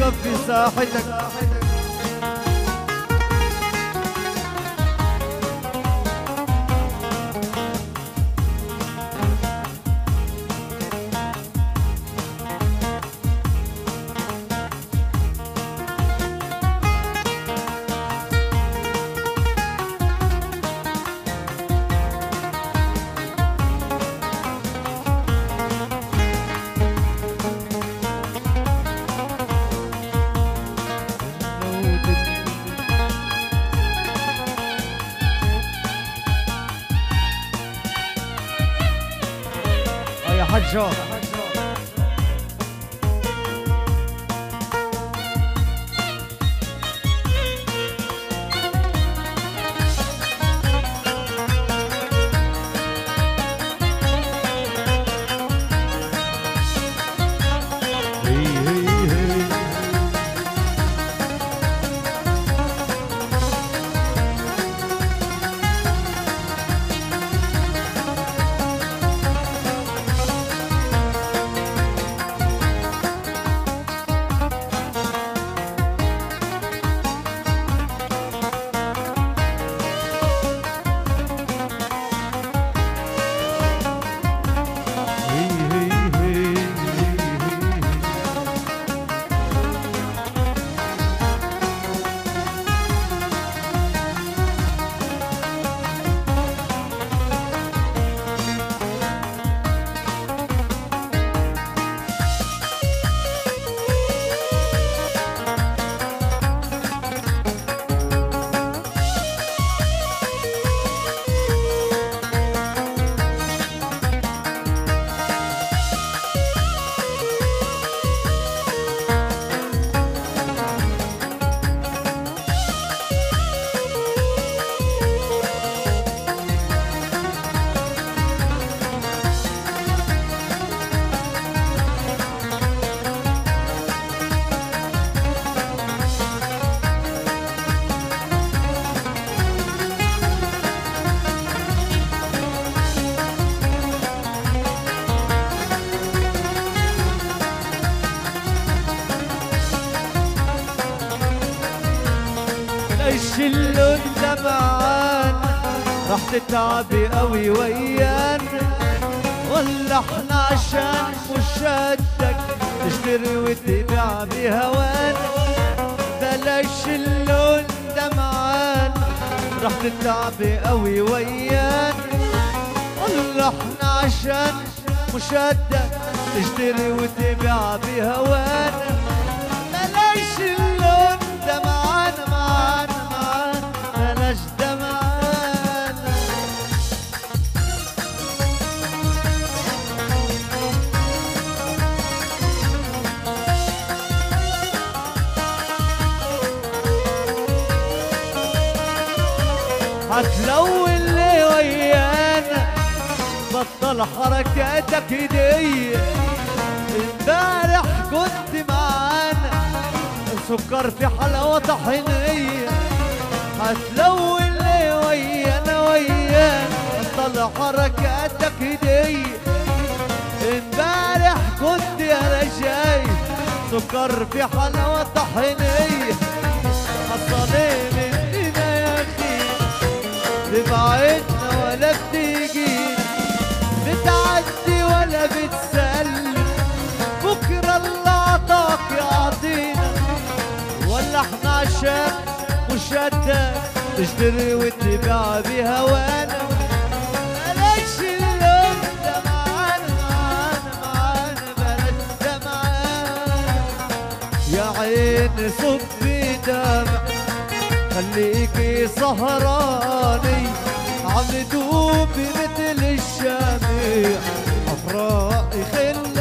توقف في ساحتك آه يا حجة هي هي هي هي هي هي هي ليش اللون دمعان راح تتعبي قوي ويانا ولا احنا عشان مشادك تشتري وتبيع بهوانا بلاش اللون دمعان راح تتعبي قوي ويانا ولا احنا عشان مشادك تشتري وتبيع بهوانا بلاش اللون دمعان معانا معانا بلاش دمعان هتلون اللي ويانا بطل حركاتك دي امبارح كنت معانا سكر في حلاوة طحينية هتلون اللي ويانا ويانا بطل حركاتك دي امبارح كنت انا شايف سكر في حلاوة طحينية حصلين مننا يا اخي تبعدنا ولا بتيجينا بتعدي ولا بتسلم بكرة اللي عطاك يعطينا ولا احنا عشان مشتت تشتري وتبيع بهوانا بلاش اللون ده معانا معانا معانا بلاش ده معانا يا عيني صبي دمع خليكي سهراني عم دوبي مثل الشميع افراقي خل